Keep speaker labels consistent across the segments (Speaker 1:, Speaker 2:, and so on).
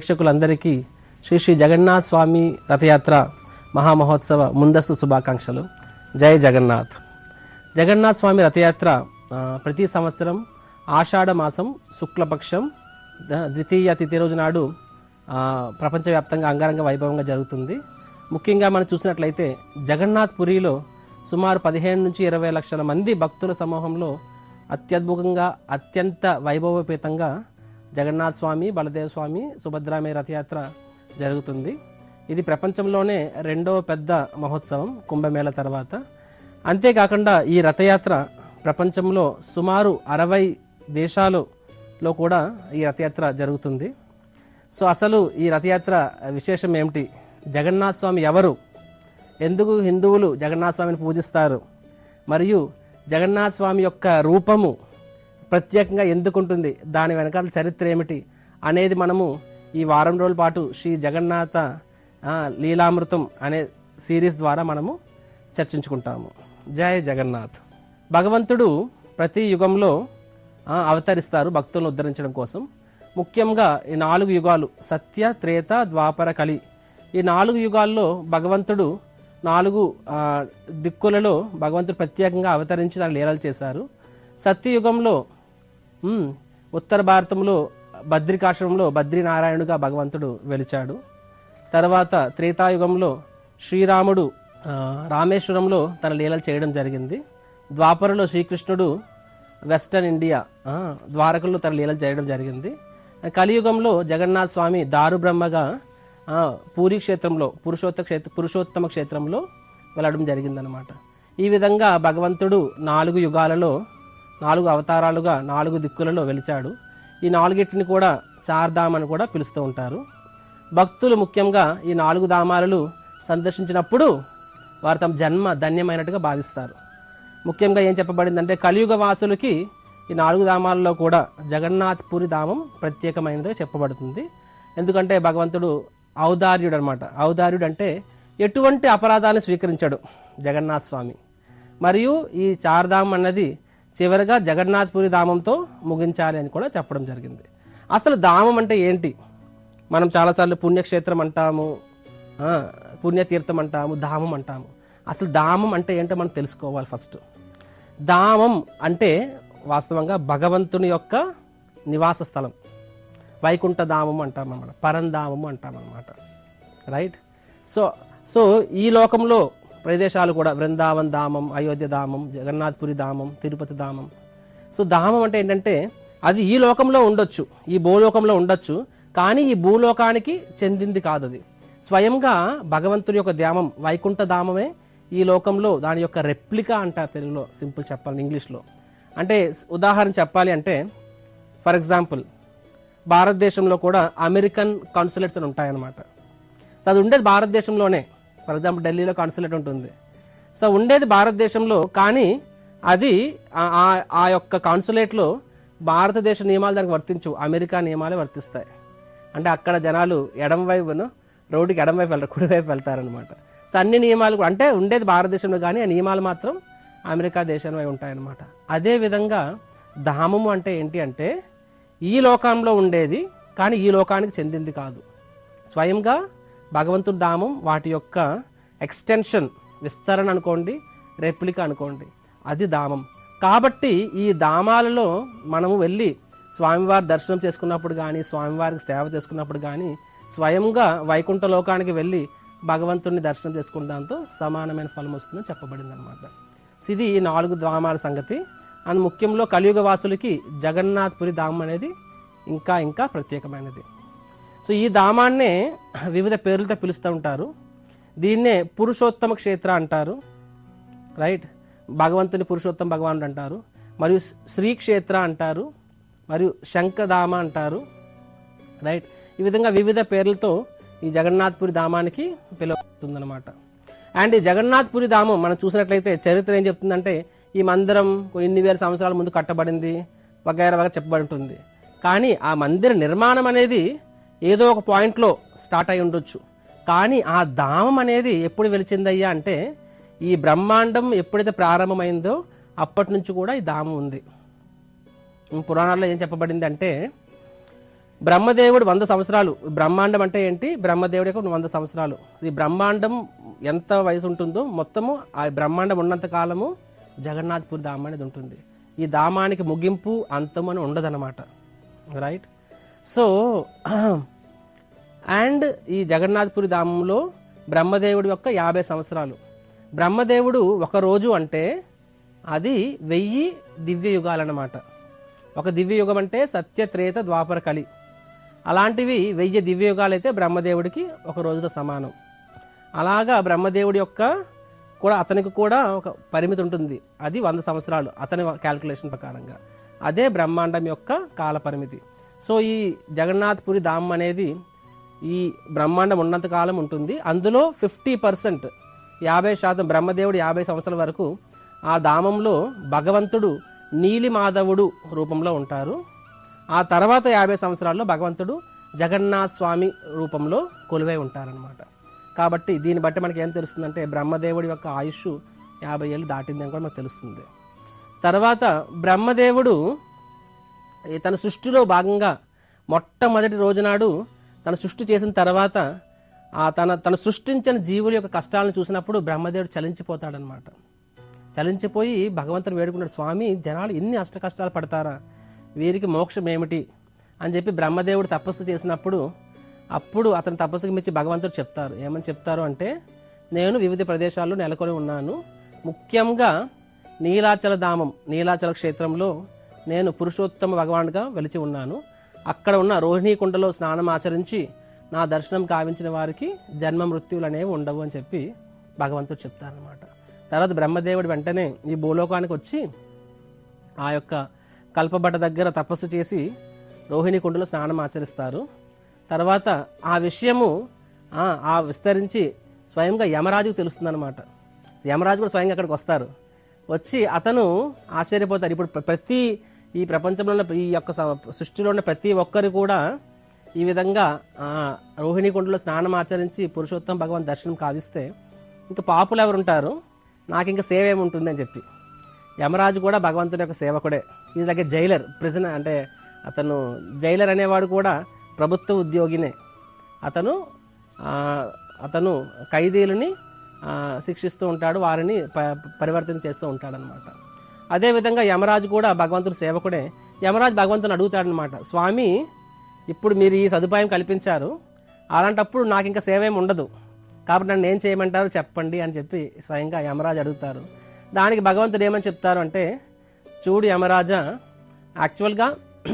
Speaker 1: ప్రేక్షకులందరికీ శ్రీ శ్రీ జగన్నాథ్ స్వామి రథయాత్ర మహామహోత్సవ ముందస్తు శుభాకాంక్షలు జై జగన్నాథ్ జగన్నాథ్ స్వామి రథయాత్ర ఆ, ప్రతి సంవత్సరం ఆషాఢ మాసం శుక్లపక్షం ద- ద్వితీయ తిథి రోజు నాడు ఆ, ప్రపంచవ్యాప్తంగా అంగరంగ వైభవంగా జరుగుతుంది ముఖ్యంగా మనం చూసినట్లయితే జగన్నాథ్ పురిలో సుమారు పదిహేను నుంచి ఇరవై లక్షల మంది భక్తుల సమూహంలో అత్యద్భుతంగా అత్యంత వైభవపేతంగా జగన్నాథ్ స్వామి బలదేవ స్వామి సుభద్రామే రథయాత్ర జరుగుతుంది ఇది ప్రపంచంలోనే రెండవ పెద్ద మహోత్సవం కుంభమేళ తర్వాత అంతేకాకుండా ఈ రథయాత్ర ప్రపంచంలో సుమారు అరవై దేశాలలో కూడా ఈ రథయాత్ర జరుగుతుంది సో అసలు ఈ రథయాత్ర విశేషం ఏమిటి జగన్నాథ్ స్వామి ఎవరు ఎందుకు హిందువులు జగన్నాథ స్వామిని పూజిస్తారు మరియు జగన్నాథ స్వామి యొక్క రూపము ప్రత్యేకంగా ఎందుకు ఉంటుంది దాని వెనకాల చరిత్ర ఏమిటి అనేది మనము ఈ వారం రోజుల పాటు శ్రీ జగన్నాథ ఆ, లీలామృతం అనే సిరీస్ ద్వారా మనము చర్చించుకుంటాము జయ జగన్నాథ్ భగవంతుడు ప్రతి యుగంలో ఆ, అవతరిస్తారు భక్తులను ఉద్ధరించడం కోసం ముఖ్యంగా ఈ నాలుగు యుగాలు సత్య త్రేత ద్వాపర కలి ఈ నాలుగు యుగాల్లో భగవంతుడు నాలుగు ఆ, దిక్కులలో భగవంతుడు ప్రత్యేకంగా అవతరించి దాని లీలలు చేశారు సత్యయుగంలో ఉమ్, ఉత్తర భారతంలో బద్రికాశ్రమంలో బద్రీనారాయణుగా భగవంతుడు వెలిచాడు తర్వాత త్రేతాయుగంలో శ్రీరాముడు ఆ, రామేశ్వరంలో తన లీలలు చేయడం జరిగింది ద్వాపరలో శ్రీకృష్ణుడు వెస్టర్న్ ఇండియా ఆ, ద్వారకలో తన లీలలు చేయడం జరిగింది కలియుగంలో జగన్నాథ స్వామి దారుబ్రహ్మగా ఆ, పూరి క్షేత్రంలో పురుషోత్త క్షేత్ర పురుషోత్తమ క్షేత్రంలో వెళ్ళడం జరిగిందనమాట ఈ విధంగా భగవంతుడు నాలుగు యుగాలలో నాలుగు అవతారాలుగా నాలుగు దిక్కులలో వెలిచాడు ఈ నాలుగిటిని కూడా చార్ధామ్ అని కూడా పిలుస్తూ ఉంటారు భక్తులు ముఖ్యంగా ఈ నాలుగు ధామాలను సందర్శించినప్పుడు వారు తమ జన్మ ధన్యమైనట్టుగా భావిస్తారు ముఖ్యంగా ఏం చెప్పబడిందంటే కలియుగ వాసులకి ఈ నాలుగు ధామాలలో కూడా జగన్నాథ్ పురి ధామం ప్రత్యేకమైనదిగా చెప్పబడుతుంది ఎందుకంటే భగవంతుడు ఔదార్యుడు అనమాట ఔదార్యుడు అంటే ఎటువంటి అపరాధాన్ని స్వీకరించాడు జగన్నాథ్ స్వామి మరియు ఈ చార్ధామ్ అన్నది చివరిగా జగన్నాథ్పురి ధామంతో ముగించాలి అని కూడా చెప్పడం జరిగింది అసలు ధామం అంటే ఏంటి మనం చాలాసార్లు పుణ్యక్షేత్రం అంటాము ఆ, పుణ్యతీర్థం అంటాము ధామం అంటాము అసలు ధామం అంటే ఏంటో మనం తెలుసుకోవాలి ఫస్ట్ ధామం అంటే వాస్తవంగా భగవంతుని యొక్క నివాస స్థలం వైకుంఠ ధామం అంటాం అనమాట పరంధామము అంటాం అనమాట రైట్ సో సో ఈ లోకంలో ప్రదేశాలు కూడా బృందావన్ ధామం అయోధ్య ధామం జగన్నాథ్పురి ధామం తిరుపతి ధామం సో ధామం అంటే ఏంటంటే అది ఈ లోకంలో ఉండొచ్చు ఈ భూలోకంలో ఉండొచ్చు కానీ ఈ భూలోకానికి చెందింది కాదు అది స్వయంగా భగవంతుడి యొక్క ధామం వైకుంఠ ధామమే ఈ లోకంలో దాని యొక్క రెప్లికా అంటారు తెలుగులో సింపుల్ చెప్పాలి ఇంగ్లీష్లో అంటే ఉదాహరణ చెప్పాలి అంటే ఫర్ ఎగ్జాంపుల్ భారతదేశంలో కూడా అమెరికన్ కాన్సులేట్స్ అని ఉంటాయన్నమాట సో అది ఉండేది భారతదేశంలోనే ఫర్ ఎగ్జాంపుల్ ఢిల్లీలో కాన్సులేట్ ఉంటుంది సో ఉండేది భారతదేశంలో కానీ అది ఆ- ఆ- ఆ యొక్క కాన్సులేట్లో భారతదేశ నియమాలు దానికి వర్తించవు అమెరికా నియమాలే వర్తిస్తాయి అంటే అక్కడ జనాలు ఎడం వైపును రోడ్డుకి ఎడం వైపు వెళ్ళరు కుడి వైపు వెళ్తారనమాట సో అన్ని నియమాలు కూడా- అంటే ఉండేది భారతదేశంలో కానీ ఆ నియమాలు మాత్రం అమెరికా దేశం వైపు ఉంటాయన్నమాట అదే విధంగా ధామము అంటే ఏంటి అంటే ఈ లోకంలో ఉండేది కానీ ఈ లోకానికి చెందింది కాదు స్వయంగా భగవంతుడి ధామం వాటి యొక్క ఎక్స్టెన్షన్ విస్తరణ అనుకోండి రెప్లిక అనుకోండి అది ధామం కాబట్టి ఈ ధామాలలో మనము వెళ్ళి స్వామివారి దర్శనం చేసుకున్నప్పుడు కానీ స్వామివారికి సేవ చేసుకున్నప్పుడు కానీ స్వయంగా వైకుంఠ లోకానికి వెళ్ళి భగవంతుడిని దర్శనం చేసుకున్న దాంతో సమానమైన ఫలం వస్తుందని చెప్పబడింది అనమాట ఇది ఈ నాలుగు ధామాల సంగతి అండ్ ముఖ్యంలో కలియుగ వాసులకి జగన్నాథ్పురి ధామం అనేది ఇంకా ఇంకా ప్రత్యేకమైనది సో ఈ ధామాన్నే వివిధ పేర్లతో పిలుస్తూ ఉంటారు దీన్నే పురుషోత్తమ క్షేత్ర అంటారు రైట్ భగవంతుని పురుషోత్తమ భగవానుడు అంటారు మరియు శ్రీక్షేత్ర అంటారు మరియు శంఖధామ అంటారు రైట్ ఈ విధంగా వివిధ పేర్లతో ఈ జగన్నాథ్పురి ధామానికి పిలువబడుతుందన్నమాట అండ్ ఈ జగన్నాథ్పురి ధామం మనం చూసినట్లయితే చరిత్ర ఏం చెప్తుందంటే ఈ మందిరం ఇన్ని వేల సంవత్సరాల ముందు కట్టబడింది వగైరా వగైరా చెప్పబడి ఉంటుంది కానీ ఆ మందిర నిర్మాణం అనేది ఏదో ఒక పాయింట్లో స్టార్ట్ అయి ఉండొచ్చు కానీ ఆ ధామం అనేది ఎప్పుడు వెలిచిందయ్యా అంటే ఈ బ్రహ్మాండం ఎప్పుడైతే ప్రారంభమైందో అప్పటి నుంచి కూడా ఈ ధామం ఉంది పురాణాల్లో ఏం చెప్పబడింది అంటే బ్రహ్మదేవుడు వంద సంవత్సరాలు బ్రహ్మాండం అంటే ఏంటి బ్రహ్మదేవుడి యొక్క వంద సంవత్సరాలు ఈ బ్రహ్మాండం ఎంత వయసు ఉంటుందో మొత్తము ఆ బ్రహ్మాండం ఉన్నంత కాలము జగన్నాథ్పూర్ ధామం అనేది ఉంటుంది ఈ ధామానికి ముగింపు అంతం అని ఉండదన్నమాట రైట్ సో అండ్ ఈ జగన్నాథ్పురి ధామంలో బ్రహ్మదేవుడి యొక్క యాభై సంవత్సరాలు బ్రహ్మదేవుడు ఒక రోజు అంటే అది వెయ్యి దివ్య యుగాలన్నమాట ఒక దివ్య యుగం అంటే సత్య త్రేత ద్వాపర కలి అలాంటివి వెయ్యి దివ్య యుగాలు అయితే బ్రహ్మదేవుడికి ఒక రోజుతో సమానం అలాగా బ్రహ్మదేవుడి యొక్క కూడా అతనికి కూడా ఒక పరిమితి ఉంటుంది అది వంద సంవత్సరాలు అతని క్యాల్కులేషన్ ప్రకారంగా అదే బ్రహ్మాండం యొక్క కాల పరిమితి సో ఈ జగన్నాథ్పురి ధామ్ అనేది ఈ బ్రహ్మాండం ఉన్నంత కాలం ఉంటుంది అందులో ఫిఫ్టీ పర్సెంట్ యాభై శాతం బ్రహ్మదేవుడు యాభై సంవత్సరాల వరకు ఆ ధామంలో భగవంతుడు నీలి మాధవుడు రూపంలో ఉంటారు ఆ తర్వాత యాభై సంవత్సరాల్లో భగవంతుడు జగన్నాథ్ స్వామి రూపంలో కొలువై ఉంటారనమాట కాబట్టి దీన్ని బట్టి మనకి ఏం తెలుస్తుందంటే బ్రహ్మదేవుడి యొక్క ఆయుష్ యాభై ఏళ్ళు దాటిందని కూడా మనకు తెలుస్తుంది తర్వాత బ్రహ్మదేవుడు ఈ తన సృష్టిలో భాగంగా మొట్టమొదటి రోజునాడు తన సృష్టి చేసిన తర్వాత ఆ తన తను సృష్టించిన జీవుల యొక్క కష్టాలను చూసినప్పుడు బ్రహ్మదేవుడు చలించిపోతాడనమాట చలించిపోయి భగవంతుని వేడుకున్నాడు స్వామి జనాలు ఎన్ని అష్ట కష్టాలు పడతారా వీరికి మోక్షం ఏమిటి అని చెప్పి బ్రహ్మదేవుడు తపస్సు చేసినప్పుడు అప్పుడు అతని తపస్సుకి మెచ్చి భగవంతుడు చెప్తారు ఏమని చెప్తారు అంటే నేను వివిధ ప్రదేశాల్లో నెలకొని ఉన్నాను ముఖ్యంగా నీలాచల ధామం నీలాచల క్షేత్రంలో నేను పురుషోత్తమ భగవానుగా వెలిచి ఉన్నాను అక్కడ ఉన్న రోహిణీ కుండలో స్నానం ఆచరించి నా దర్శనం కావించిన వారికి జన్మ మృత్యువులు అనేవి ఉండవు అని చెప్పి భగవంతుడు చెప్తారనమాట తర్వాత బ్రహ్మదేవుడు వెంటనే ఈ భూలోకానికి వచ్చి ఆ యొక్క కల్పబట్ట దగ్గర తపస్సు చేసి రోహిణి కుండలో స్నానం ఆచరిస్తారు తర్వాత ఆ విషయము ఆ, ఆ విస్తరించి స్వయంగా యమరాజుకు తెలుస్తుందన్నమాట యమరాజు కూడా స్వయంగా అక్కడికి వస్తారు వచ్చి అతను ఆశ్చర్యపోతారు ఇప్పుడు ప్ర- ప్రతి ఈ ప్రపంచంలో ఉన్న ఈ యొక్క స- సృష్టిలో ఉన్న ప్రతి ఒక్కరు కూడా ఈ విధంగా ఆ, రోహిణి కుండలో స్నానం ఆచరించి పురుషోత్తం భగవాన్ దర్శనం కావిస్తే ఇంకా పాపులు ఎవరు ఉంటారు నాకు ఇంకా సేవ ఏముంటుంది అని చెప్పి యమరాజు కూడా భగవంతుని యొక్క సేవకుడే ఈజ్ లైక్ జైలర్ ప్రిజన్ అంటే అతను జైలర్ అనేవాడు కూడా ప్రభుత్వ ఉద్యోగినే అతను ఆ, అతను ఖైదీలని ఆ, శిక్షిస్తూ ఉంటాడు వారిని ప పరివర్తన చేస్తూ ఉంటాడనమాట అదేవిధంగా యమరాజు కూడా భగవంతుడు సేవకుడే యమరాజు భగవంతుని అడుగుతాడనమాట స్వామి ఇప్పుడు మీరు ఈ సదుపాయం కల్పించారు అలాంటప్పుడు నాకు ఇంకా సేవ ఏమి ఉండదు కాబట్టి నన్ను ఏం చేయమంటారు చెప్పండి అని చెప్పి స్వయంగా యమరాజు అడుగుతారు దానికి భగవంతుడు ఏమని చెప్తారు అంటే చూడు యమరాజా యాక్చువల్గా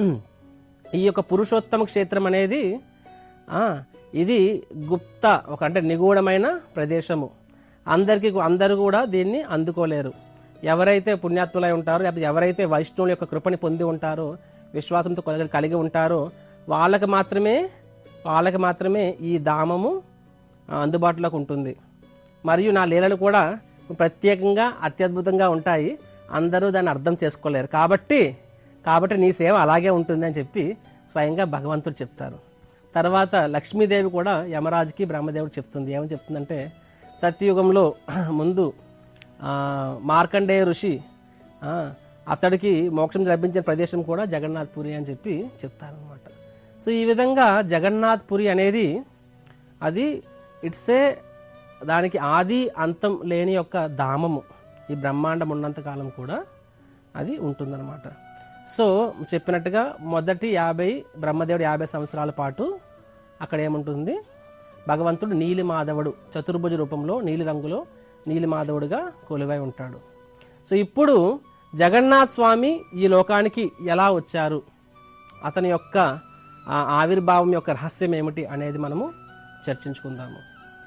Speaker 1: ఈ యొక్క పురుషోత్తమ క్షేత్రం అనేది ఆ, ఇది గుప్త ఒక అంటే నిగూఢమైన ప్రదేశము అందరికీ అందరూ కూడా దీన్ని అందుకోలేరు ఎవరైతే పుణ్యాత్ములై ఉంటారో లేకపోతే ఎవరైతే వైష్ణవుల యొక్క కృపని పొంది ఉంటారో విశ్వాసంతో కొలగ- కలిగి ఉంటారో వాళ్ళకి మాత్రమే వాళ్ళకి మాత్రమే ఈ ధామము ఆ, అందుబాటులోకి ఉంటుంది మరియు నా లీలలు కూడా ప్రత్యేకంగా అత్యద్భుతంగా ఉంటాయి అందరూ దాన్ని అర్థం చేసుకోలేరు కాబట్టి కాబట్టి నీ సేవ అలాగే ఉంటుంది అని చెప్పి స్వయంగా భగవంతుడు చెప్తారు తర్వాత లక్ష్మీదేవి కూడా యమరాజుకి బ్రహ్మదేవుడు చెప్తుంది ఏమని చెప్తుందంటే సత్యయుగంలో ముందు ఆ, మార్కండేయ ఋషి ఆ, అతడికి మోక్షం లభించిన ప్రదేశం కూడా జగన్నాథ్ పురి అని చెప్పి చెప్తారనమాట సో ఈ విధంగా జగన్నాథ్ పురి అనేది అది ఇట్స్ ఏ దానికి ఆది అంతం లేని యొక్క ధామము ఈ బ్రహ్మాండం ఉన్నంత కాలం కూడా అది ఉంటుందన్నమాట సో చెప్పినట్టుగా మొదటి యాభై బ్రహ్మదేవుడు యాభై సంవత్సరాల పాటు అక్కడ ఏముంటుంది భగవంతుడు నీలి మాధవుడు చతుర్భుజ రూపంలో నీలి రంగులో నీలి మాధవుడుగా కొలువై ఉంటాడు సో ఇప్పుడు జగన్నాథ్ స్వామి ఈ లోకానికి ఎలా వచ్చారు అతని యొక్క ఆ ఆవిర్భావం యొక్క రహస్యం ఏమిటి అనేది మనము చర్చించుకుందాము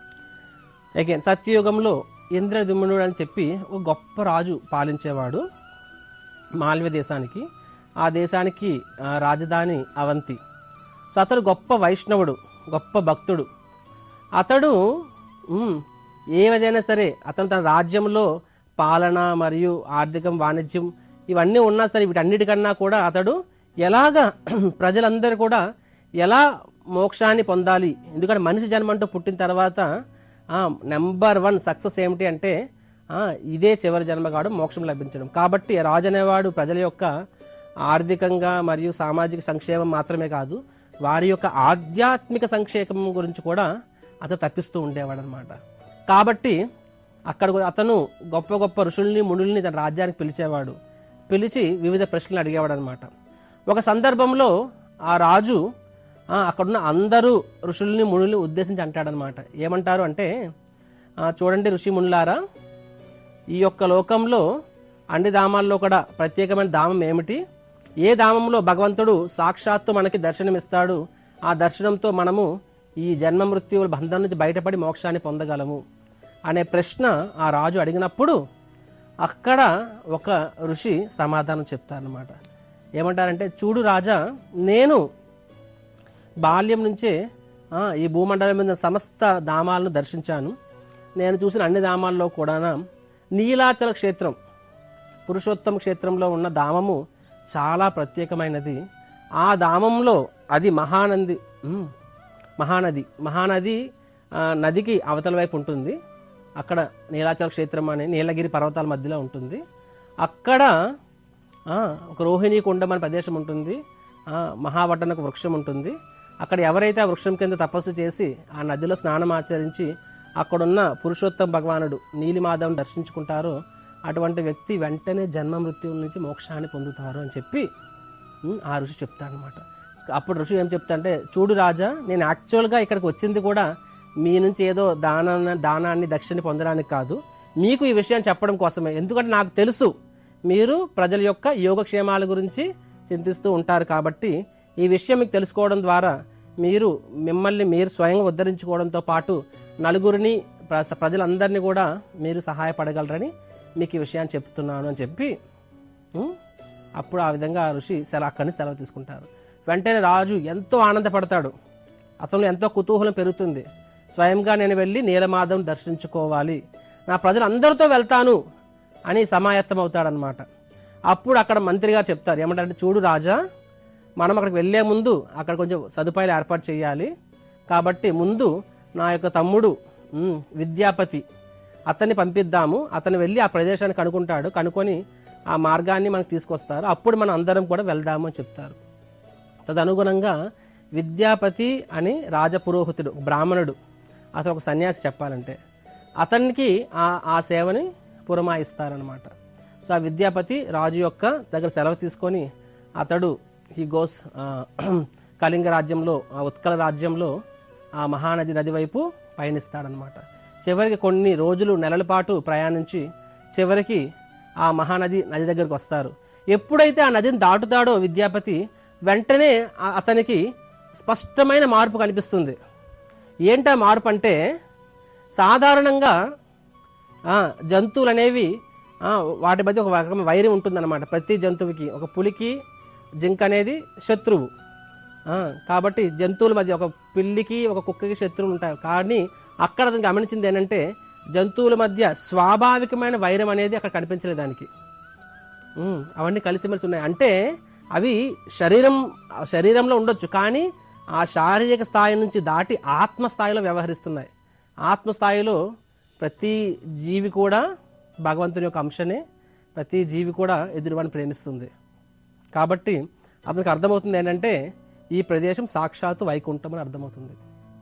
Speaker 1: అగైన్ సత్యయుగంలో ఇంద్రదుమ్నుడు అని చెప్పి ఒక గొప్ప రాజు పాలించేవాడు మాల్వ్య దేశానికి ఆ దేశానికి ఆ, రాజధాని అవంతి సో అతడు గొప్ప వైష్ణవుడు గొప్ప భక్తుడు అతడు ఉమ్, ఏదైనా సరే అతను తన రాజ్యంలో పాలన మరియు ఆర్థికం వాణిజ్యం ఇవన్నీ ఉన్నా సరే వీటన్నిటికన్నా కూడా అతడు ఎలాగా ప్రజలందరూ కూడా ఎలా మోక్షాన్ని పొందాలి ఎందుకంటే మనిషి జన్మ అంటూ పుట్టిన తర్వాత నెంబర్ వన్ సక్సెస్ ఏమిటి అంటే ఆ, ఇదే చివరి జన్మ కాడు మోక్షం లభించడం కాబట్టి రాజు అనేవాడు ప్రజల యొక్క ఆర్థికంగా మరియు సామాజిక సంక్షేమం మాత్రమే కాదు వారి యొక్క ఆధ్యాత్మిక సంక్షేమం గురించి కూడా అతను తప్పిస్తూ ఉండేవాడు అనమాట కాబట్టి అక్కడ అతను గొప్ప గొప్ప ఋషుల్ని మునుల్ని తన రాజ్యానికి పిలిచేవాడు పిలిచి వివిధ ప్రశ్నలు అడిగేవాడు అనమాట ఒక సందర్భంలో ఆ రాజు ఆ, అక్కడున్న అందరూ ఋషుల్ని మునుల్ని ఉద్దేశించి అంటాడనమాట ఏమంటారు అంటే ఆ, చూడండి ఋషి మునులారా ఈ యొక్క లోకంలో అన్ని ధామాల్లో కూడా ప్రత్యేకమైన ధామం ఏమిటి ఏ ధామంలో భగవంతుడు సాక్షాత్తు మనకి దర్శనమిస్తాడు ఆ దర్శనంతో మనము ఈ జన్మ మృత్యువుల బంధం నుంచి బయటపడి మోక్షాన్ని పొందగలము అనే ప్రశ్న ఆ రాజు అడిగినప్పుడు అక్కడ ఒక ఋషి సమాధానం చెప్తారనమాట ఏమంటారంటే చూడు రాజా నేను బాల్యం నుంచే ఆ, ఈ భూమండలం మీద సమస్త ధామాలను దర్శించాను నేను చూసిన అన్ని ధామాల్లో కూడా నీలాచల క్షేత్రం పురుషోత్తమ క్షేత్రంలో ఉన్న ధామము చాలా ప్రత్యేకమైనది ఆ ధామంలో అది మహానంది ఉమ్, మహానది మహానది ఆ, నదికి అవతల వైపు ఉంటుంది అక్కడ నీలాచల క్షేత్రం అనే నీలగిరి పర్వతాల మధ్యలో ఉంటుంది అక్కడ ఆ, ఒక రోహిణి కుండం అనే ప్రదేశం ఉంటుంది ఆ, మహావటనక వృక్షం ఉంటుంది అక్కడ ఎవరైతే ఆ వృక్షం కింద తపస్సు చేసి ఆ నదిలో స్నానం ఆచరించి అక్కడున్న పురుషోత్తమ భగవానుడు నీలిమాధవం దర్శించుకుంటారో అటువంటి వ్యక్తి వెంటనే జన్మ మృత్యువుల నుంచి మోక్షాన్ని పొందుతారు అని చెప్పి ఉమ్, ఆ ఋషి చెప్తాడనమాట అప్పుడు ఋషి ఏం చెప్తా అంటే చూడు రాజా నేను యాక్చువల్గా ఇక్కడికి వచ్చింది కూడా మీ నుంచి ఏదో దానా దానాన్ని దక్షిణ పొందడానికి కాదు మీకు ఈ విషయాన్ని చెప్పడం కోసమే ఎందుకంటే నాకు తెలుసు మీరు ప్రజల యొక్క యోగక్షేమాల గురించి చింతిస్తూ ఉంటారు కాబట్టి ఈ విషయం మీకు తెలుసుకోవడం ద్వారా మీరు మిమ్మల్ని మీరు స్వయంగా ఉద్ధరించుకోవడంతో పాటు నలుగురిని ప్ర- ప్రజలందరినీ కూడా మీరు సహాయపడగలరని మీకు ఈ విషయాన్ని చెప్తున్నాను అని చెప్పి ఉమ్, అప్పుడు ఆ విధంగా ఆ ఋషి సెలవు అక్కడి నుంచి సెలవు తీసుకుంటారు వెంటనే రాజు ఎంతో ఆనందపడతాడు అతను ఎంతో కుతూహలం పెరుగుతుంది స్వయంగా నేను వెళ్ళి నీలమాధవం దర్శించుకోవాలి నా ప్రజలందరితో వెళ్తాను అని సమాయత్తం అవుతాడనమాట అప్పుడు అక్కడ మంత్రి గారు చెప్తారు ఏమంటారంటే చూడు రాజా మనం అక్కడికి వెళ్ళే ముందు అక్కడ కొంచెం సదుపాయాలు ఏర్పాటు చేయాలి కాబట్టి ముందు నా యొక్క తమ్ముడు ఉమ్, విద్యాపతి అతన్ని పంపిద్దాము అతను వెళ్ళి ఆ ప్రదేశాన్ని కనుక్కుంటాడు కనుక్కొని ఆ మార్గాన్ని మనకు తీసుకొస్తారు అప్పుడు మనం అందరం కూడా వెళ్దాము అని చెప్తారు తదనుగుణంగా విద్యాపతి అని రాజపురోహితుడు బ్రాహ్మణుడు అతను ఒక సన్యాసి చెప్పాలంటే అతనికి ఆ ఆ సేవని పురమాయిస్తారనమాట సో ఆ విద్యాపతి రాజు యొక్క దగ్గర సెలవు తీసుకొని అతడు హీ గోస్ కళింగ రాజ్యంలో ఆ ఉత్కల రాజ్యంలో ఆ మహానది నది వైపు పయనిస్తాడనమాట చివరికి కొన్ని రోజులు నెలల పాటు ప్రయాణించి చివరికి ఆ మహానది నది దగ్గరకు వస్తారు ఎప్పుడైతే ఆ నదిని దాటుతాడో విద్యాపతి వెంటనే ఆ- అతనికి స్పష్టమైన మార్పు కనిపిస్తుంది ఏంటా మార్పు అంటే సాధారణంగా ఆ, జంతువులు అనేవి ఆ, వాటి మధ్య ఒక రకమైన వైరం ఉంటుందన్నమాట ప్రతి జంతువుకి ఒక పులికి జింక అనేది శత్రువు ఆ, కాబట్టి జంతువుల మధ్య ఒక పిల్లికి ఒక కుక్కకి శత్రువులు ఉంటాయి కానీ అక్కడ అతను గమనించింది ఏంటంటే జంతువుల మధ్య స్వాభావికమైన వైరం అనేది అక్కడ కనిపించలేదు దానికి ఉమ్, అవన్నీ కలిసిమెలిసి ఉన్నాయి అంటే అవి శరీరం శరీరంలో ఉండొచ్చు కానీ ఆ శారీరక స్థాయి నుంచి దాటి ఆత్మ స్థాయిలో వ్యవహరిస్తున్నాయి ఆత్మ స్థాయిలో ప్రతి జీవి కూడా భగవంతుని యొక్క అంశనే ప్రతి జీవి కూడా ఎదురువాడిని ప్రేమిస్తుంది కాబట్టి అతనికి అర్థమవుతుంది ఏంటంటే ఈ ప్రదేశం సాక్షాత్తు వైకుంఠం అని అర్థమవుతుంది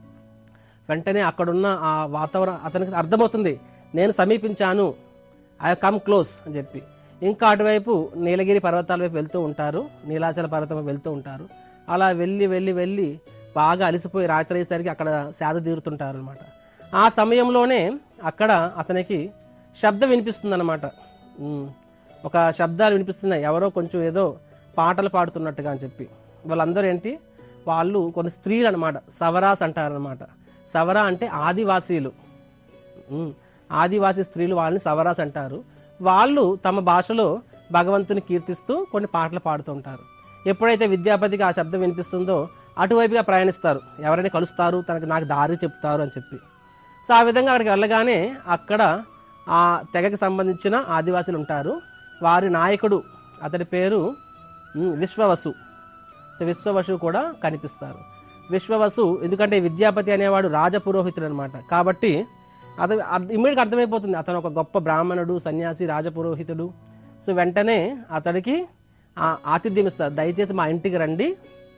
Speaker 1: వెంటనే అక్కడున్న ఆ వాతావరణం అతనికి అర్థమవుతుంది నేను సమీపించాను ఐ కమ్ క్లోజ్ అని చెప్పి ఇంకా అటువైపు నీలగిరి పర్వతాల వైపు వెళ్తూ ఉంటారు నీలాచల పర్వతం వైపు వెళ్తూ ఉంటారు అలా వెళ్ళి వెళ్ళి వెళ్ళి బాగా అలసిపోయి రాత్రి అయ్యేసరికి అక్కడ సేద తీరుతుంటారు అనమాట ఆ సమయంలోనే అక్కడ అతనికి శబ్దం వినిపిస్తుంది అనమాట ఒక శబ్దాలు వినిపిస్తున్నాయి ఎవరో కొంచెం ఏదో పాటలు పాడుతున్నట్టుగా అని చెప్పి వాళ్ళందరూ ఏంటి వాళ్ళు కొన్ని స్త్రీలు అనమాట సవరాస్ అంటారనమాట సవరా అంటే ఆదివాసీలు ఉమ్, ఆదివాసీ స్త్రీలు వాళ్ళని సవరాస్ అంటారు వాళ్ళు తమ భాషలో భగవంతుని కీర్తిస్తూ కొన్ని పాటలు పాడుతూ ఉంటారు ఎప్పుడైతే విద్యాపతికి ఆ శబ్దం వినిపిస్తుందో అటువైపుగా ప్రయాణిస్తారు ఎవరైనా కలుస్తారు తనకి నాకు దారి చెప్తారు అని చెప్పి సో ఆ విధంగా అక్కడికి వెళ్ళగానే అక్కడ ఆ తెగకి సంబంధించిన ఆదివాసులు ఉంటారు వారి నాయకుడు అతడి పేరు ఉమ్, విశ్వవసు సో విశ్వవసు కూడా కనిపిస్తారు విశ్వవసు ఎందుకంటే విద్యాపతి అనేవాడు రాజపురోహితుడు అనమాట కాబట్టి అతను ఇమ్మీడియట్గా అర్థమైపోతుంది అతను ఒక గొప్ప బ్రాహ్మణుడు సన్యాసి రాజపురోహితుడు సో వెంటనే అతడికి ఆ ఆతిథ్యం ఇస్తారు దయచేసి మా ఇంటికి రండి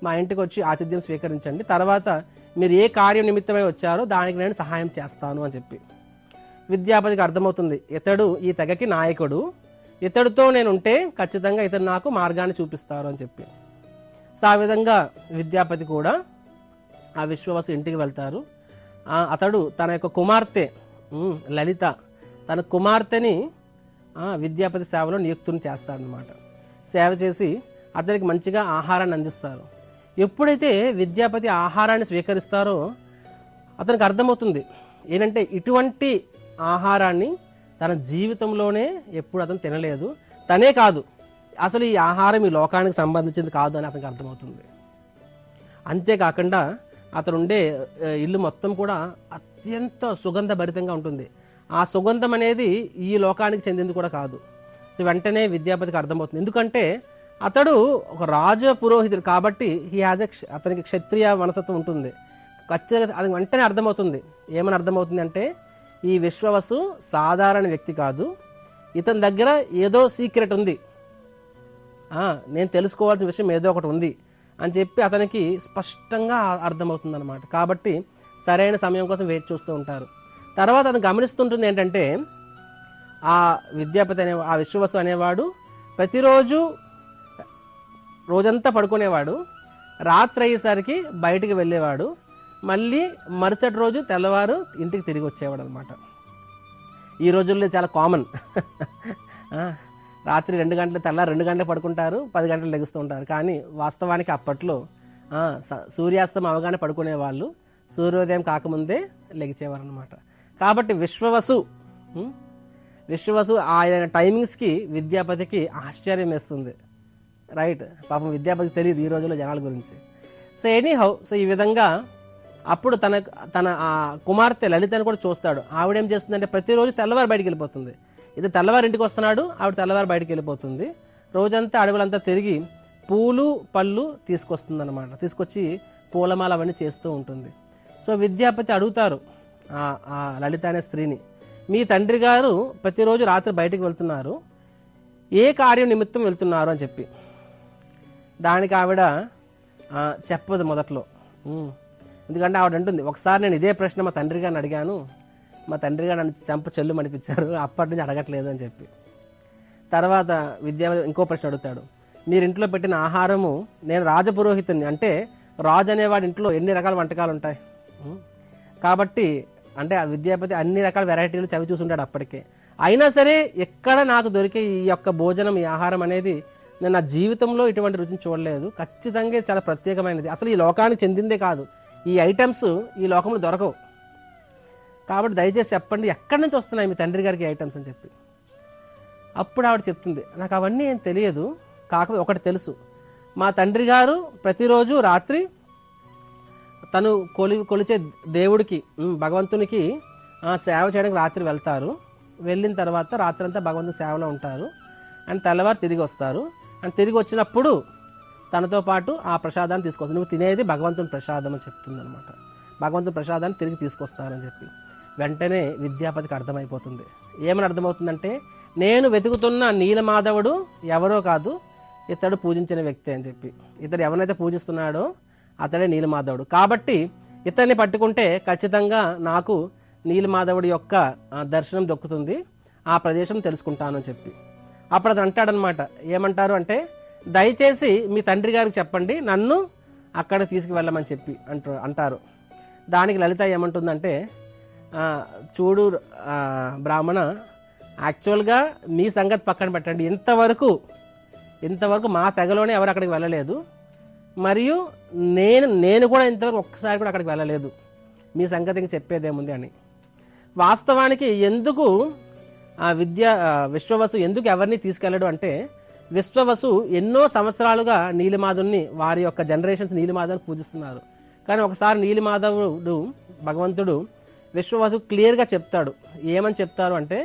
Speaker 1: మా ఇంటికి వచ్చి ఆతిథ్యం స్వీకరించండి తర్వాత మీరు ఏ కార్యం నిమిత్తమై వచ్చారో దానికి నేను సహాయం చేస్తాను అని చెప్పి విద్యాపతికి అర్థమవుతుంది ఇతడు ఈ తెగకి నాయకుడు ఇతడితో నేను ఉంటే ఖచ్చితంగా ఇతడు నాకు మార్గాన్ని చూపిస్తారు అని చెప్పి సో ఆ విధంగా విద్యాపతి కూడా ఆ విశ్వవసు ఇంటికి వెళ్తారు ఆ, అతడు తన యొక్క కుమార్తె ఉమ్, లలిత తన కుమార్తెని ఆ, విద్యాపతి సేవలో నియుక్తుని చేస్తాడనమాట సేవ చేసి అతనికి మంచిగా ఆహారాన్ని అందిస్తారు ఎప్పుడైతే విద్యాపతి ఆహారాన్ని స్వీకరిస్తారో అతనికి అర్థమవుతుంది ఏంటంటే ఇటువంటి ఆహారాన్ని తన జీవితంలోనే ఎప్పుడు అతను తినలేదు తనే కాదు అసలు ఈ ఆహారం ఈ లోకానికి సంబంధించింది కాదు అని అతనికి అర్థమవుతుంది అంతేకాకుండా అతను ఉండే ఆ, ఇల్లు మొత్తం కూడా అత్యంత సుగంధ భరితంగా ఉంటుంది ఆ సుగంధం అనేది ఈ లోకానికి చెందింది కూడా కాదు సో వెంటనే విద్యాపతికి అర్థమవుతుంది ఎందుకంటే అతడు ఒక రాజ పురోహితుడు కాబట్టి హీ హాజ్ ఎ అతనికి క్షత్రియ మనసత్వం ఉంటుంది ఖచ్చితంగా అది వెంటనే అర్థమవుతుంది ఏమని అర్థమవుతుంది అంటే ఈ విశ్వవసు సాధారణ వ్యక్తి కాదు ఇతని దగ్గర ఏదో సీక్రెట్ ఉంది ఆ, నేను తెలుసుకోవాల్సిన విషయం ఏదో ఒకటి ఉంది అని చెప్పి అతనికి స్పష్టంగా అర్థమవుతుంది అనమాట కాబట్టి సరైన సమయం కోసం వెయిట్ చూస్తూ ఉంటారు తర్వాత అతను గమనిస్తుంటుంది ఏంటంటే ఆ విద్యాపతి అనే ఆ విశ్వవసు అనేవాడు ప్రతిరోజు రోజంతా పడుకునేవాడు రాత్రి అయ్యేసరికి బయటికి వెళ్ళేవాడు మళ్ళీ మరుసటి రోజు తెల్లవారు ఇంటికి తిరిగి వచ్చేవాడు అనమాట ఈ రోజుల్లో చాలా కామన్ రాత్రి రెండు గంటలు తెల్లారి రెండు గంటలు పడుకుంటారు పది గంటలు లెగుస్తూ ఉంటారు కానీ వాస్తవానికి అప్పట్లో ఆ, స- సూర్యాస్తం అవగానే పడుకునే వాళ్ళు సూర్యోదయం కాకముందే లెగిచేవారు అనమాట కాబట్టి విశ్వవసు ఉం? విశ్వవసు ఆయన టైమింగ్స్కి విద్యాపతికి ఆశ్చర్యం వేస్తుంది రైట్ పాపం విద్యాపతికి తెలియదు ఈ రోజుల్లో జనాల గురించి సో ఎనీ హౌ సో ఈ విధంగా అప్పుడు తన తన ఆ కుమార్తె లలితని కూడా చూస్తాడు ఆవిడేం చేస్తుందంటే ప్రతిరోజు తెల్లవారు బయటికి వెళ్ళిపోతుంది ఇది తెల్లవారు ఇంటికి వస్తున్నాడు ఆవిడ తెల్లవారు బయటికి వెళ్ళిపోతుంది రోజంతా అడవులంతా తిరిగి పూలు పళ్ళు తీసుకొస్తుంది అనమాట తీసుకొచ్చి పూలమాల అవన్నీ చేస్తూ ఉంటుంది సో విద్యాపతి అడుగుతారు ఆ- ఆ లలిత అనే స్త్రీని మీ తండ్రి గారు ప్రతిరోజు రాత్రి బయటికి వెళ్తున్నారు ఏ కార్యం నిమిత్తం వెళ్తున్నారు అని చెప్పి దానికి ఆవిడ ఆ, చెప్పదు మొదట్లో ఉమ్. ఎందుకంటే ఆవిడ అంటుంది ఒకసారి నేను ఇదే ప్రశ్న మా తండ్రి గారిని అడిగాను మా తండ్రి గారు నన్ను చంప చెల్లు మనిపించారు అప్పటి నుంచి అడగట్లేదు అని చెప్పి తర్వాత విద్యా ఇంకో ప్రశ్న అడుగుతాడు మీరు ఇంట్లో పెట్టిన ఆహారము నేను రాజపురోహితుని అంటే రాజు అనేవాడి ఇంట్లో ఎన్ని రకాల వంటకాలు ఉంటాయి ఉం? కాబట్టి అంటే ఆ విద్యాపతి అన్ని రకాల వెరైటీలు చవి చూసుంటాడు అప్పటికే అయినా సరే ఎక్కడ నాకు దొరికే ఈ యొక్క భోజనం ఈ ఆహారం అనేది నేను నా జీవితంలో ఇటువంటి రుచిని చూడలేదు ఖచ్చితంగా ఇది చాలా ప్రత్యేకమైనది అసలు ఈ లోకానికి చెందిందే కాదు ఈ ఐటమ్స్ ఈ లోకంలో దొరకవు కాబట్టి దయచేసి చెప్పండి ఎక్కడి నుంచి వస్తున్నాయి మీ తండ్రి గారికి ఐటమ్స్ అని చెప్పి అప్పుడు ఆవిడ చెప్తుంది నాకు అవన్నీ ఏం తెలియదు కాకపోతే ఒకటి తెలుసు మా తండ్రి గారు ప్రతిరోజు రాత్రి తను కొలి కొలిచే దేవుడికి ఉమ్, భగవంతునికి ఆ, సేవ చేయడానికి రాత్రి వెళ్తారు వెళ్ళిన తర్వాత రాత్రి అంతా భగవంతుని సేవలో ఉంటారు అండ్ తెల్లవారు తిరిగి వస్తారు అండ్ తిరిగి వచ్చినప్పుడు తనతో పాటు ఆ ప్రసాదాన్ని తీసుకొస్తారు నువ్వు తినేది భగవంతుని ప్రసాదం అని చెప్తుంది అనమాట భగవంతుని ప్రసాదాన్ని తిరిగి తీసుకొస్తారని చెప్పి వెంటనే విద్యాపతికి అర్థమైపోతుంది ఏమని అర్థమవుతుందంటే నేను వెతుకుతున్న నీలమాధవుడు ఎవరో కాదు ఇతడు పూజించిన వ్యక్తి అని చెప్పి ఇతడు ఎవరినైతే పూజిస్తున్నాడో అతడే నీలమాధవుడు కాబట్టి ఇతన్ని పట్టుకుంటే ఖచ్చితంగా నాకు నీలమాధవుడి యొక్క ఆ, దర్శనం దొక్కుతుంది ఆ ప్రదేశం తెలుసుకుంటాను అని చెప్పి అప్పుడు అతను అంటాడనమాట ఏమంటారు అంటే దయచేసి మీ తండ్రి గారికి చెప్పండి నన్ను అక్కడ తీసుకువెళ్ళమని చెప్పి అంటూ అంటారు దానికి లలిత ఏమంటుందంటే ఆ, చూడు ఆ, బ్రాహ్మణ యాక్చువల్గా మీ సంగతి పక్కన పెట్టండి ఇంతవరకు ఇంతవరకు మా తెగలోనే ఎవరు అక్కడికి వెళ్ళలేదు మరియు నేను నేను కూడా ఇంతవరకు ఒక్కసారి కూడా అక్కడికి వెళ్ళలేదు మీ సంగతి ఇంక చెప్పేదేముంది అని వాస్తవానికి ఎందుకు ఆ విద్య ఆ, విశ్వవసు ఎందుకు ఎవరిని తీసుకెళ్ళడు అంటే విశ్వవసు ఎన్నో సంవత్సరాలుగా నీలిమాధవుని వారి యొక్క జనరేషన్స్ నీలిమాధవుని పూజిస్తున్నారు కానీ ఒకసారి నీలిమాధవుడు భగవంతుడు విశ్వవసు క్లియర్గా చెప్తాడు ఏమని చెప్తారు అంటే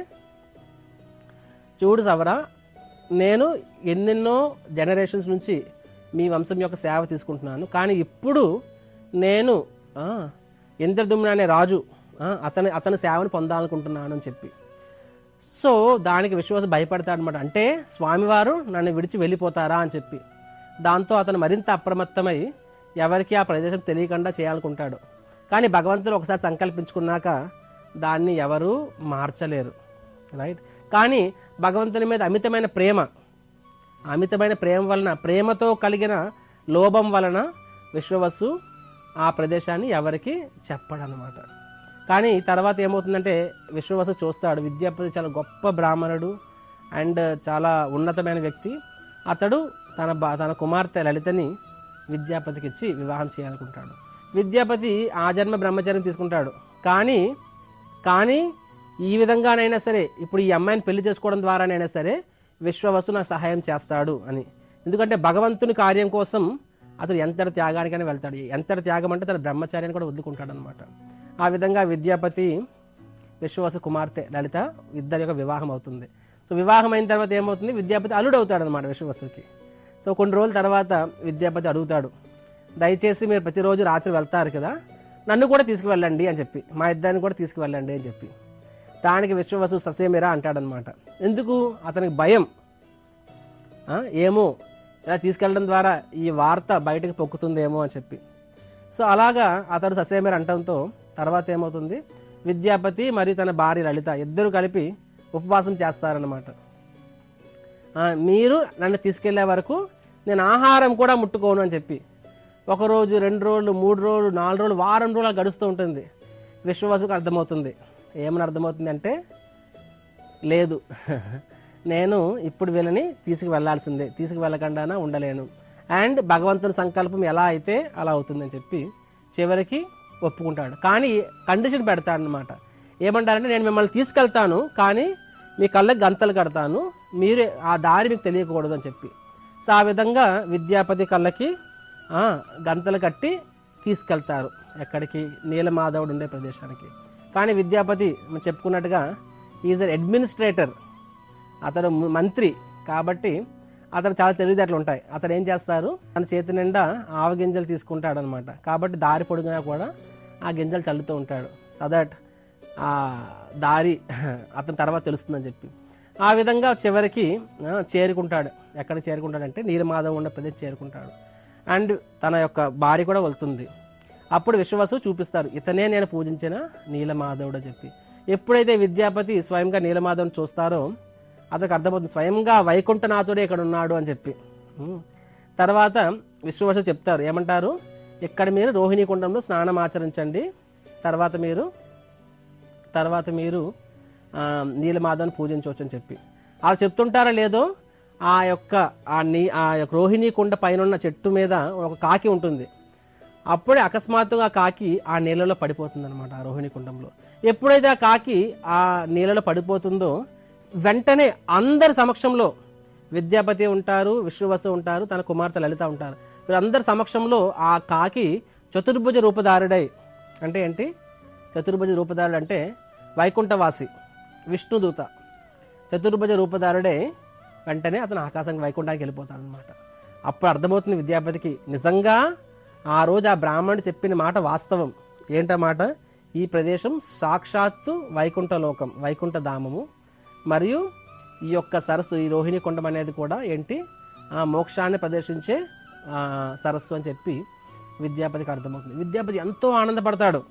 Speaker 1: చూడు సవరా నేను ఎన్నెన్నో జనరేషన్స్ నుంచి మీ వంశం యొక్క సేవ తీసుకుంటున్నాను కానీ ఇప్పుడు నేను ఆ, ఇంద్రదుమ్న అనే రాజు ఆ, అతని అతని సేవను పొందాలనుకుంటున్నాను అని చెప్పి సో దానికి విశ్వాస భయపడతాడనమాట అంటే స్వామివారు నన్ను విడిచి వెళ్ళిపోతారా అని చెప్పి దాంతో అతను మరింత అప్రమత్తమై ఎవరికి ఆ ప్రదేశం తెలియకుండా చేయాలనుకుంటాడు కానీ భగవంతుడు ఒకసారి సంకల్పించుకున్నాక దాన్ని ఎవరు మార్చలేరు రైట్ కానీ భగవంతుని మీద అమితమైన ప్రేమ అమితమైన ప్రేమ వలన ప్రేమతో కలిగిన లోభం వలన విశ్వవస్సు ఆ ప్రదేశాన్ని ఎవరికి చెప్పడనమాట కానీ తర్వాత ఏమవుతుందంటే విశ్వవసు చూస్తాడు విద్యాపతి చాలా గొప్ప బ్రాహ్మణుడు అండ్ చాలా ఉన్నతమైన వ్యక్తి అతడు తన బా తన కుమార్తె లలితని విద్యాపతికి ఇచ్చి వివాహం చేయాలనుకుంటాడు విద్యాపతి ఆ జన్మ బ్రహ్మచర్యం తీసుకుంటాడు కానీ కానీ ఈ విధంగానైనా సరే ఇప్పుడు ఈ అమ్మాయిని పెళ్లి చేసుకోవడం ద్వారానైనా సరే విశ్వవసు నాకు సహాయం చేస్తాడు అని ఎందుకంటే భగవంతుని కార్యం కోసం అతడు ఎంతటి త్యాగానికైనా వెళ్తాడు ఎంతటి త్యాగం అంటే తన బ్రహ్మచార్యాన్ని కూడా వదులుకుంటాడు అనమాట ఆ విధంగా విద్యాపతి విశ్వవసు కుమార్తె లలిత ఇద్దరి యొక్క వివాహం అవుతుంది సో వివాహం అయిన తర్వాత ఏమవుతుంది విద్యాపతి అల్లుడు అవుతాడు అనమాట విశ్వవసుకి సో కొన్ని రోజుల తర్వాత విద్యాపతి అడుగుతాడు దయచేసి మీరు ప్రతిరోజు రాత్రి వెళ్తారు కదా నన్ను కూడా తీసుకువెళ్ళండి అని చెప్పి మా ఇద్దరిని కూడా తీసుకువెళ్ళండి అని చెప్పి దానికి విశ్వవసు ససేమిరా అంటాడనమాట ఎందుకు అతనికి భయం ఆ, ఏమో ఇలా తీసుకెళ్ళడం ద్వారా ఈ వార్త బయటకు పొక్కుతుందేమో అని చెప్పి సో అలాగా అతడు ససేమిర అంటంతో తర్వాత ఏమవుతుంది విద్యాపతి మరియు తన భార్య లలిత ఇద్దరు కలిపి ఉపవాసం చేస్తారనమాట ఆ, మీరు నన్ను తీసుకెళ్లే వరకు నేను ఆహారం కూడా ముట్టుకోను అని చెప్పి ఒక రోజు రెండు రోజులు మూడు రోజులు నాలుగు రోజులు వారం రోజులు గడుస్తూ ఉంటుంది విశ్వవసుకు అర్థమవుతుంది ఏమని అర్థమవుతుంది అంటే లేదు నేను ఇప్పుడు వీళ్ళని తీసుకువెళ్లాల్సిందే తీసుకువెళ్ళకుండా ఉండలేను అండ్ భగవంతుని సంకల్పం ఎలా అయితే అలా అవుతుందని చెప్పి చివరికి ఒప్పుకుంటాడు కానీ కండిషన్ పెడతాడనమాట ఏమంటారంటే నేను మిమ్మల్ని తీసుకెళ్తాను కానీ మీ కళ్ళకి గంతలు కడతాను మీరే ఆ దారి మీకు తెలియకూడదు అని చెప్పి సో ఆ విధంగా విద్యాపతి కళ్ళకి ఆ, గంతలు కట్టి తీసుకెళ్తారు ఎక్కడికి నీలమాధవుడు ఉండే ప్రదేశానికి కానీ విద్యాపతి మనం చెప్పుకున్నట్టుగా ఈజ్ అన్ అడ్మినిస్ట్రేటర్ అతడు ము- మంత్రి కాబట్టి అతను చాలా తెలివితేటలు ఉంటాయి అతను ఏం చేస్తారు తన చేతి నిండా ఆవ గింజలు తీసుకుంటాడు అనమాట కాబట్టి దారి పొడుగునా కూడా ఆ గింజలు చల్లుతూ ఉంటాడు సో దట్ ఆ దారి అతని తర్వాత తెలుస్తుందని చెప్పి ఆ విధంగా చివరికి ఆ, చేరుకుంటాడు ఎక్కడ చేరుకుంటాడంటే నీలమాధవ్ ఉన్న ప్రదేశం చేరుకుంటాడు అండ్ తన యొక్క భార్య కూడా వెళ్తుంది అప్పుడు విశ్వవసు చూపిస్తారు ఇతనే నేను పూజించిన నీలమాధవుడు అని చెప్పి ఎప్పుడైతే విద్యాపతి స్వయంగా నీలమాధవుని చూస్తారో అతనికి అర్థమవుతుంది స్వయంగా వైకుంఠనాథుడే ఇక్కడ ఉన్నాడు అని చెప్పి ఉమ్. తర్వాత విశ్వవసు చెప్తారు ఏమంటారు ఇక్కడ మీరు రోహిణీ కుండంలో స్నానం ఆచరించండి తర్వాత మీరు తర్వాత మీరు ఆ, నీలమాధవని పూజించవచ్చు అని చెప్పి అలా చెప్తుంటారా లేదో ఆ యొక్క ఆ నీ ఆ యొక్క రోహిణీ కుండ పైన ఉన్న చెట్టు మీద ఒక కాకి ఉంటుంది అప్పుడే అకస్మాత్తుగా ఆ కాకి ఆ నీళ్ళలో పడిపోతుంది అనమాట ఆ రోహిణీ కుండంలో ఎప్పుడైతే ఆ కాకి ఆ నీళ్ళలో పడిపోతుందో వెంటనే అందరి సమక్షంలో విద్యాపతి ఉంటారు విశ్వవసు ఉంటారు తన కుమార్తె లలిత ఉంటారు వీరందరి సమక్షంలో ఆ కాకి చతుర్భుజ రూపధారుడై అంటే ఏంటి చతుర్భుజ రూపధారుడు అంటే వైకుంఠవాసి విష్ణుదూత చతుర్భుజ రూపధారుడే వెంటనే అతను ఆకాశానికి వైకుంఠానికి వెళ్ళిపోతాడు అనమాట అప్పుడు అర్థమవుతుంది విద్యాపతికి నిజంగా ఆ రోజు ఆ బ్రాహ్మణుడు చెప్పిన మాట వాస్తవం ఏంటన్నమాట ఈ ప్రదేశం సాక్షాత్తు వైకుంఠ లోకం వైకుంఠ ధామము మరియు ఈ యొక్క సరస్సు ఈ రోహిణి కుండం అనేది కూడా ఏంటి ఆ మోక్షాన్ని ప్రదర్శించే ఆ, సరస్సు అని చెప్పి విద్యాపతికి అర్థమవుతుంది విద్యాపతి ఎంతో ఆనందపడతాడు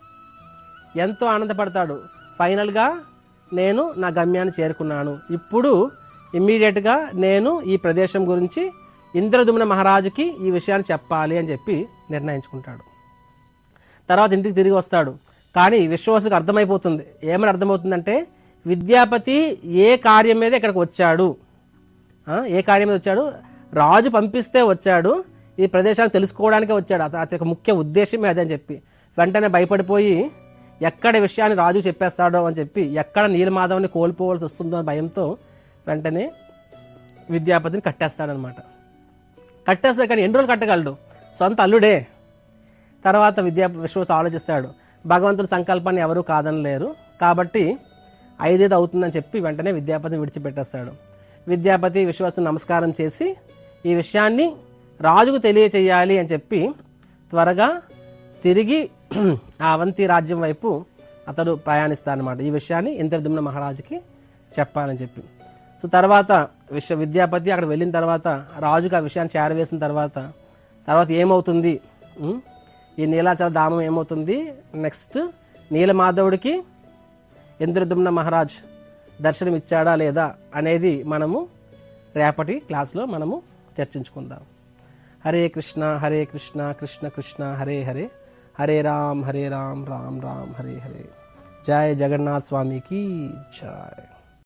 Speaker 1: ఎంతో ఆనందపడతాడు ఫైనల్గా నేను నా గమ్యాన్ని చేరుకున్నాను ఇప్పుడు ఇమ్మీడియట్గా నేను ఈ ప్రదేశం గురించి ఇంద్రదుమ్న మహారాజుకి ఈ విషయాన్ని చెప్పాలి అని చెప్పి నిర్ణయించుకుంటాడు తర్వాత ఇంటికి తిరిగి వస్తాడు కానీ విశ్వవసుకు అర్థమైపోతుంది ఏమని అర్థమవుతుందంటే విద్యాపతి ఏ కార్యం మీద ఇక్కడికి వచ్చాడు ఆ, ఏ కార్యం మీద వచ్చాడు రాజు పంపిస్తే వచ్చాడు ఈ ప్రదేశాన్ని తెలుసుకోవడానికే వచ్చాడు అత- అతని యొక్క ముఖ్య ఉద్దేశమే అదే అని చెప్పి వెంటనే భయపడిపోయి ఎక్కడ విషయాన్ని రాజు చెప్పేస్తాడో అని చెప్పి ఎక్కడ నీలమాధవ్ని కోల్పోవాల్సి వస్తుందో అని భయంతో వెంటనే విద్యాపతిని కట్టేస్తాడనమాట కట్టేస్తాడు కానీ ఎన్ని రోజులు కట్టగలడు సొంత అల్లుడే తర్వాత విద్యా విశ్వస్ ఆలోచిస్తాడు భగవంతుడి సంకల్పాన్ని ఎవరూ కాదనలేరు కాబట్టి ఐదేది అవుతుందని చెప్పి వెంటనే విద్యాపతిని విడిచిపెట్టేస్తాడు విద్యాపతి విశ్వాసం నమస్కారం చేసి ఈ విషయాన్ని రాజుకు తెలియచేయాలి అని చెప్పి త్వరగా తిరిగి ఆ అవంతి రాజ్యం వైపు అతడు ప్రయాణిస్తాడనమాట ఈ విషయాన్ని ఇంద్రదుమ్న మహారాజుకి చెప్పాలని చెప్పి సో తర్వాత విశ్వ విద్యాపతి అక్కడ వెళ్ళిన తర్వాత రాజుకు ఆ విషయాన్ని చేరవేసిన తర్వాత తర్వాత ఏమవుతుంది ఉం? ఈ నీలాచల ధామం ఏమవుతుంది నెక్స్ట్ నీలమాధవుడికి ఇంద్రదుమ్న మహారాజ్ దర్శనం ఇచ్చాడా లేదా అనేది మనము రేపటి క్లాస్లో మనము చర్చించుకుందాం హరే కృష్ణ హరే కృష్ణ కృష్ణ కృష్ణ హరే హరే హరే రామ్ హరే రామ్ రామ్ రామ్ హరే హరే జయ జగన్నాథ్ స్వామికి జయ